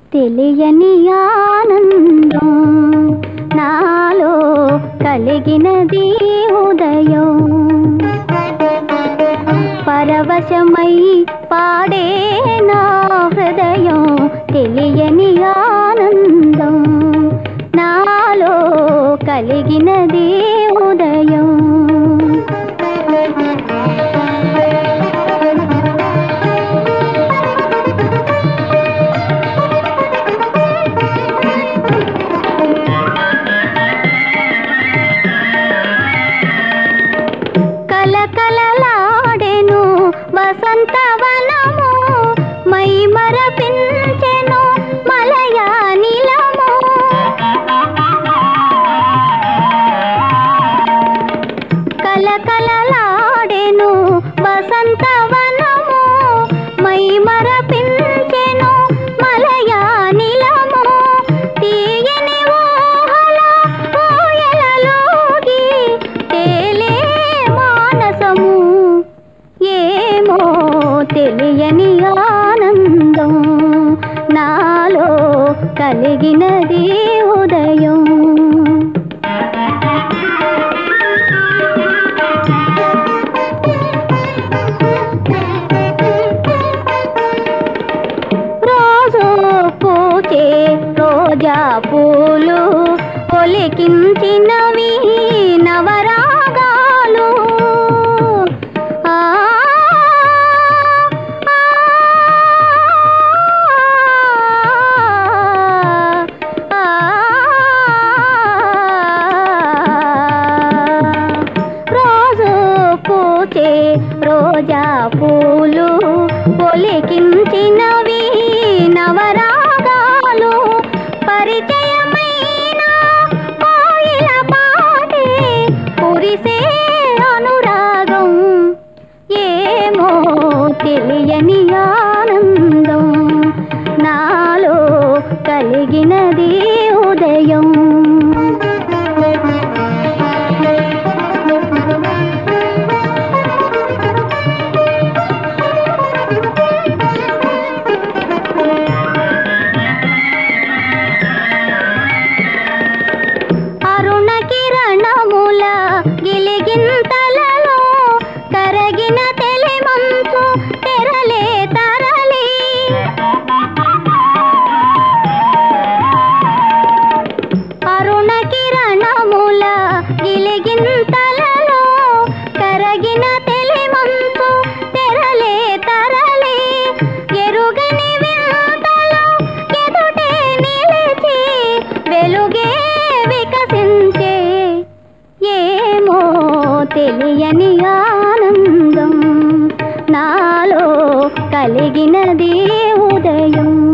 తెలియని ఆనందం నాలో కలిగినది ఉదయం పరవశమై పాడే నా హృదయం తెలియని ఆనందం నాలో కలిగినది ఉదయం కలకలలాడెను వసంతవనము మై మరపించెను మలయానిలము కలకలలాడెను వసంతవనము మై మరపించెను మలయానిలము తీయని ఊహల ఊయలలోగి తేలే మానసము ఏమో తెలియని ఆనందం నాలో కలిగినది ఉదయం రోజు పూచే రోజా పూలు ఒలికించినవి నవరాగాలు ఆ, ఆ, రోజు పూచే రోజా పూలు ఒలికించినవి నవరాగాలు పరిచయమైన కోయిల పాటే కురిసే అనురాగం ఏమో తెలియని ఆనందం నాలో కలిగినది ఉదయం అరుణ కిరణముల గిలిగింతలలో కరగిన తెలిమంచు తెరలే తరలి అరుణ కిరణముల గిలిగింతలలో కరగిన తెలిమంచు తెరలే తరలి ఎరుగని వింతలో ఎదుటే నిలిచి వెలుగే వికసించే ఏమో తెలియని ఆనందం నాలో కలిగినది ఉదయం